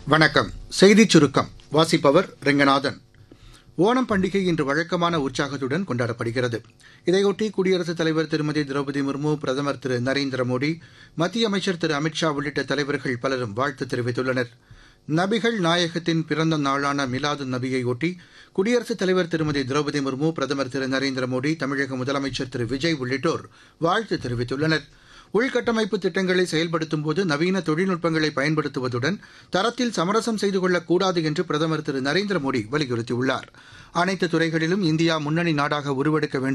வணக்கம் செய்திச் சுருக்கம் வாசிப்பவர் ரெங்கநாதன் ஓணம் பண்டிகை இன்று வழக்கமான உற்சாகத்துடன் கொண்டாடப்படுகிறது இதையொட்டி குடியரசுத் தலைவர் திருமதி திரௌபதி முர்மு பிரதமர் திரு நரேந்திர மோடி மத்திய அமைச்சர் திரு அமித்ஷா உள்ளிட்ட தலைவர்கள் பலரும் வாழ்த்து தெரிவித்துள்ளனர் நபிகள் நாயகத்தின் பிறந்த நாளான மிலாது நபியை ஒட்டி குடியரசுத் தலைவர் திருமதி திரௌபதி முர்மு பிரதமர் திரு நரேந்திர மோடி தமிழக முதலமைச்சர் திரு விஜய் உள்ளிட்டோர் வாழ்த்து தெரிவித்துள்ளனர் உள்கட்டமைப்பு திட்டங்களை செயல்படுத்தும்போது நவீன தொழில்நுட்பங்களை பயன்படுத்துவதுடன் தரத்தில் சமரசம் செய்து கொள்ளக்கூடாது என்று பிரதமர் திரு நரேந்திர மோடி வலியுறுத்தியுள்ளார் அனைத்து துறைகளிலும் இந்தியா முன்னணி நாடாக உருவெடுக்க வேண்டும்